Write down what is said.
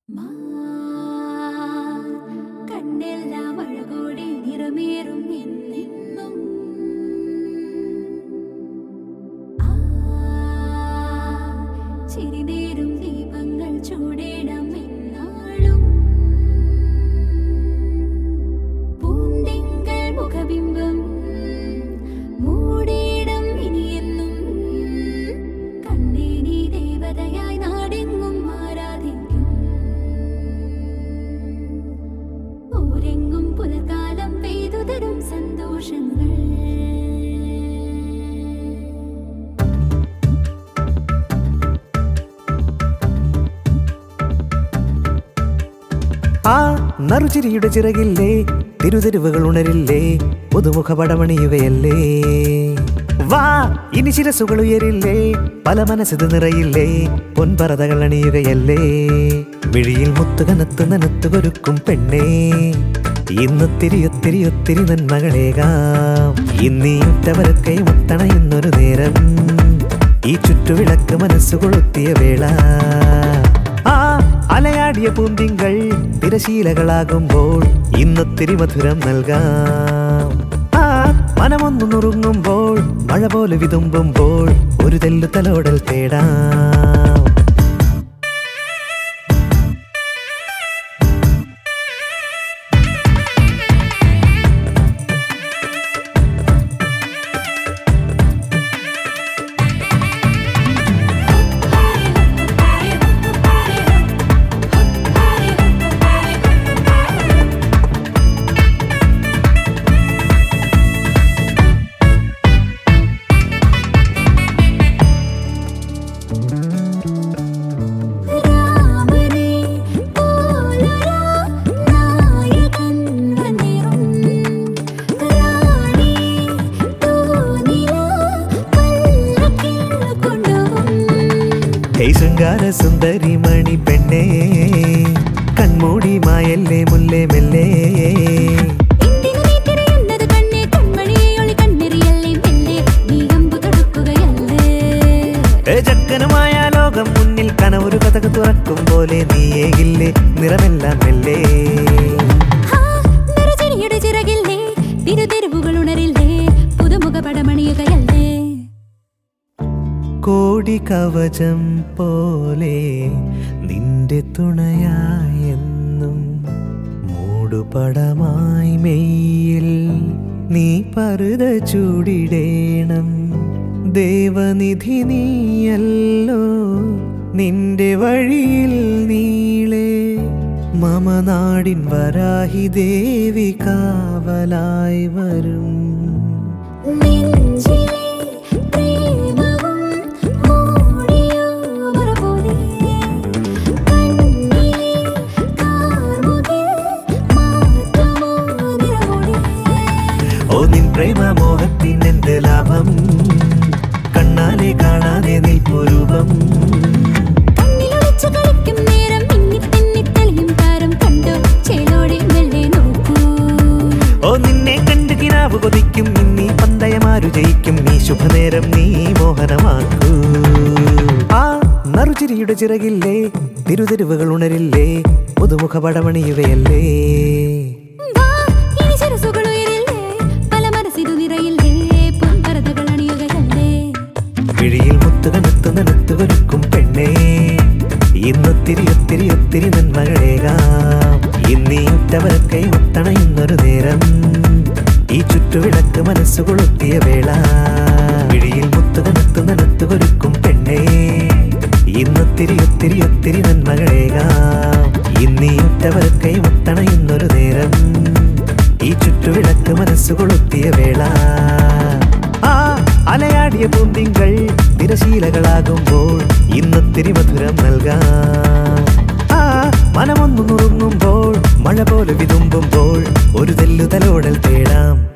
കണ്ണെല്ലാം അഴകോടെ നിറമേറും എന്നെന്നും ആ, ചിരിനേരും ദീപങ്ങൾ ചൂടേണം എന്നാളും പൂന്തിങ്കൾ മുഖബിംബം മൂടിയിടം ഇനിയെന്നും കണ്ണേ നീ ദേവതയായി നാടെങ്ങും ആരാധിക്കും ഊരെങ്ങും പുലർക്കാലം പെയ്തു തരും സന്തോഷങ്ങൾ ആ നറുചിരിയുടെ ചിറകില്ലേ തിരുതെരുവുകൾ ഉണരില്ലേ പുതുമുഖ പടമണിയുകയല്ലേ വാ ഇനി ശിരസുകൾ ഉയരില്ലേ പല മനസ്സിത് നിറയില്ലേ പൊൻപറതകൾ അണിയുകയല്ലേ മിഴിയിൽ മുത്തുകനത്ത് നനത്തു കൊരുക്കും പെണ്ണേ ഇന്നൊത്തിരി ഒത്തിരി ഒത്തിരി നന്മകളേകാം ഇന്നീ ഉറ്റവരൊക്കെ മുത്തണയുന്നൊരു നേരം ഈ ചുറ്റുവിളക്ക് മനസ്സു കൊളുത്തിയ വേള ആ അലയാടിയ പൂന്തിങ്കൾ തിരശീലകളാകുമ്പോൾ ഇന്നൊത്തിരി മധുരം നൽകാം ആ മനമൊന്നു നുറുങ്ങുമ്പോൾ മഴ പോലെ വിതുമ്പുമ്പോൾ ഒരു തെല്ലു തലോടൽ തേടാം രാമനേ പോലൊരാ നായകൻ വന്നിറും റാണി തൂനില പല്ലക്കിൽ കൊണ്ടുപോകും ഹേയ് ശൃംഗാര സുന്ദരി മണി പെണ്ണേ കൺമൂടി മായല്ലേ മുല്ലേ മെല്ലേ എന്തിനു നീ തിരയുന്നത് കണ്ണേ കൺമണിയെ ഒളി കണ്ണെറിയല്ലേ മെല്ലെ നീ അമ്പു തൊടുക്കുകയല്ലേ ഏ ചക്കനുമായ ലോകം മുന്നിൽ കനവൊരു കഥക് തുറക്കും പോലെ നീയേകില്ലേ നിറമെല്ലാം മെല്ലേ ഹാ, നിറചെടിയുടെ ചിറകില്ലേ തിരുതെരുവുകൾ ഉണരില്ലേ പുതുമുഖ പടമണിയുകയല്ലേ കോടി കവചം പോലെ നിന്റെ തുണയായെന്നും മൂടുപടമായി മെയ്യിൽ നീ പറുത ചൂടിടേണം ദേവനിധി നീയല്ലോ നിന്റെ വഴിയിൽ നീളെ മമ നാടിൻ വരാഹി ദേവി കാവലായി വരും നെഞ്ചിലെ പ്രേമവും മൂടിയോ മറപോലെ കണ്ണിലെ കാർമുകിൽ മാറ്റമോ നിറമോടെ ഓ നിൻ പ്രേമമോഹത്തിൻ എന്ത് ലാഭം കണ്ണാലെ കാണാതെ നിൽപ്പൊരൂപം കണ്ണിലൊളിച്ചു കളിക്കും നേരം മിന്നി തെന്നി തെളിയും താരം കണ്ടോ ചേലോടെ മെല്ലെ നോക്കൂ ഓ നിന്നെ കണ്ട് കിനാവ് കൊതിക്കും ഇന്നീ പന്തയമാരു ജയിക്കും നീ ശുഭനേരം നീ മോഹനമാക്കൂ ആ നറുചിരിയുടെ ചിറകില്ലേ തിരുതെരുവുകൾ ഉണരില്ലേ പുതുമുഖ പടമണിയുകയല്ലേ വാ ഇനി ശിരസുകൾ ഉയരില്ലേ പല മനസ്സിതു നിറയില്ലേ പൊൻപരതകൾ അണിയുകയല്ലേ വിഴിയിൽ മുത്തുകനത്ത് നനത്തു കൊരുക്കും പെണ്ണേ ഇന്നൊത്തിരി ഒത്തിരി ഒത്തിരി നന്മകളേകാം ഇന്നീ ഉറ്റവരൊക്കെ മുത്തണയുന്നൊരു നേരം ഈ ചുറ്റുവിളക്ക് മനസ്സു കൊളുത്തിയ വേള വിഴിയിൽ മുത്തുകനത്ത് നനത്തു കൊരുക്കും പെണ്ണേ ഇന്നൊത്തിരി ഒത്തിരി ഒത്തിരി നന്മകളേകാം ഇന്നീ ഉറ്റവരൊക്കെ മുത്തണയുന്നൊരു നേരം ഈ ചുറ്റുവിളക്ക് മനസ്സു കൊളുത്തിയ വേള ആ അലയാടിയ പൂന്തിങ്കൾ തിരശീലകളാകുമ്പോൾ ഇന്നൊത്തിരി മധുരം നൽകാം ആ മനമൊന്നു നുറുങ്ങുമ്പോൾ മഴ പോലെ വിതുമ്പുമ്പോൾ ഒരു തെല്ലു തലോടൽ തേടാം